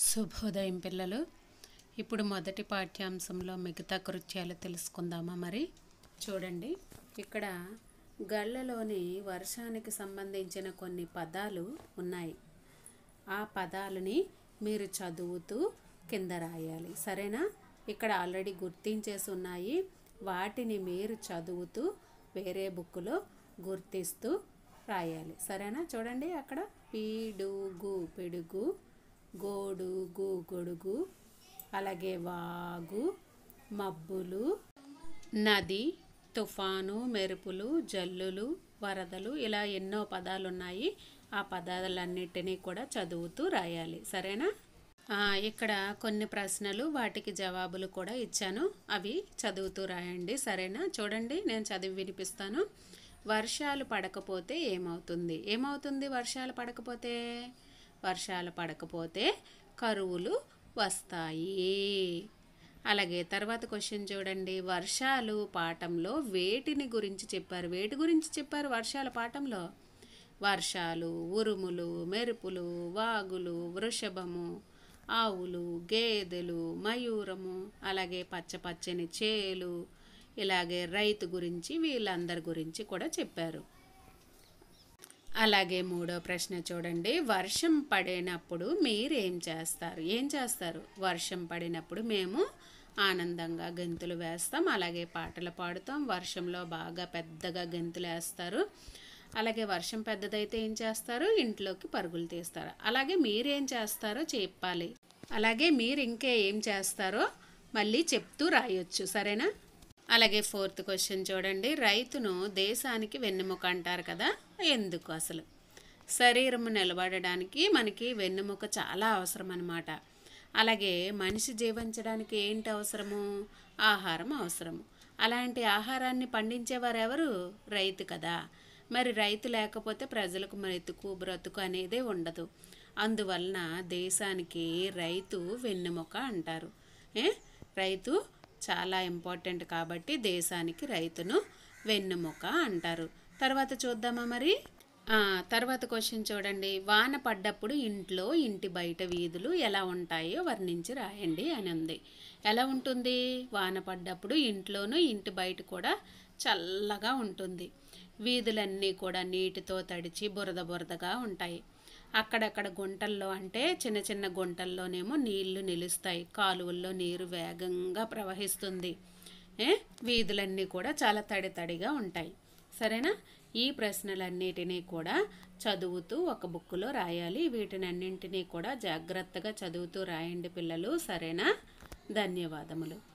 శుభోదయం పిల్లలు ఇప్పుడు మొదటి పాఠ్యాంశంలో మిగతా కృత్యాలు తెలుసుకుందామా మరి చూడండి ఇక్కడ గళ్ళలోని వర్షానికి సంబంధించిన కొన్ని పదాలు ఉన్నాయి ఆ పదాలని మీరు చదువుతూ కింద రాయాలి సరేనా ఇక్కడ ఆల్రెడీ గుర్తించేసి ఉన్నాయి వాటిని మీరు చదువుతూ వేరే బుక్లో గుర్తిస్తూ రాయాలి సరేనా చూడండి అక్కడ పీడుగు పిడుగు గోడుగు గొడుగు అలాగే వాగు మబ్బులు నది తుఫాను మెరుపులు జల్లులు వరదలు ఇలా ఎన్నో పదాలు ఉన్నాయి ఆ పదాలన్నిటినీ కూడా చదువుతూ రాయాలి సరేనా ఆ, ఇక్కడ కొన్ని ప్రశ్నలు వాటికి జవాబులు కూడా ఇచ్చాను అవి చదువుతూ రాయండి సరేనా చూడండి నేను చదివి వినిపిస్తాను వర్షాలు పడకపోతే ఏమవుతుంది ఏమవుతుంది వర్షాలు పడకపోతే వర్షాలు పడకపోతే కరువులు వస్తాయి అలాగే తర్వాత క్వశ్చన్ చూడండి వర్షాలు పాఠంలో వేటిని గురించి చెప్పారు వేటి గురించి చెప్పారు వర్షాల పాఠంలో వర్షాలు ఉరుములు మెరుపులు వాగులు వృషభము ఆవులు గేదెలు మయూరము అలాగే పచ్చ పచ్చని చేలు ఇలాగే రైతు గురించి వీళ్ళందరి గురించి కూడా చెప్పారు అలాగే మూడో ప్రశ్న చూడండి వర్షం పడినప్పుడు మీరు ఏం చేస్తారు ఏం చేస్తారు వర్షం పడినప్పుడు మేము ఆనందంగా గెంతులు వేస్తాం అలాగే పాటలు పాడుతాం వర్షంలో బాగా పెద్దగా గెంతులు వేస్తారు అలాగే వర్షం పెద్దదైతే ఏం చేస్తారు ఇంట్లోకి పరుగులు తీస్తారు అలాగే మీరేం చేస్తారో చెప్పాలి అలాగే మీరు ఇంకే ఏం చేస్తారో మళ్ళీ చెప్తూ రాయొచ్చు సరేనా అలాగే ఫోర్త్ క్వశ్చన్ చూడండి రైతును దేశానికి వెన్నెముక అంటారు కదా ఎందుకు అసలు శరీరము నిలబడడానికి మనకి వెన్నెముక చాలా అవసరం అన్నమాట అలాగే మనిషి జీవించడానికి ఏంటి అవసరము ఆహారం అవసరము అలాంటి ఆహారాన్ని పండించేవారు ఎవరు రైతు కదా మరి రైతు లేకపోతే ప్రజలకు బ్రతుకు బ్రతుకు అనేదే ఉండదు అందువలన దేశానికి రైతు వెన్నెముక అంటారు ఏ రైతు చాలా ఇంపార్టెంట్ కాబట్టి దేశానికి రైతును వెన్నుముక అంటారు తర్వాత చూద్దామా మరి ఆ, తర్వాత క్వశ్చన్ చూడండి వాన పడ్డప్పుడు ఇంట్లో ఇంటి బయట వీధులు ఎలా ఉంటాయో వర్ణించి రాయండి అని ఉంది ఎలా ఉంటుంది వాన పడ్డప్పుడు ఇంట్లోనూ ఇంటి బయట కూడా చల్లగా ఉంటుంది వీధులన్నీ కూడా నీటితో తడిచి బురద బురదగా ఉంటాయి అక్కడక్కడ గుంటల్లో అంటే చిన్న చిన్న గుంటల్లోనేమో నీళ్లు నిలుస్తాయి కాలువల్లో నీరు వేగంగా ప్రవహిస్తుంది ఏ వీధులన్నీ కూడా చాలా తడి తడిగా ఉంటాయి సరేనా ఈ ప్రశ్నలన్నిటినీ కూడా చదువుతూ ఒక బుక్లో రాయాలి వీటినన్నింటినీ కూడా జాగ్రత్తగా చదువుతూ రాయండి పిల్లలు సరేనా ధన్యవాదములు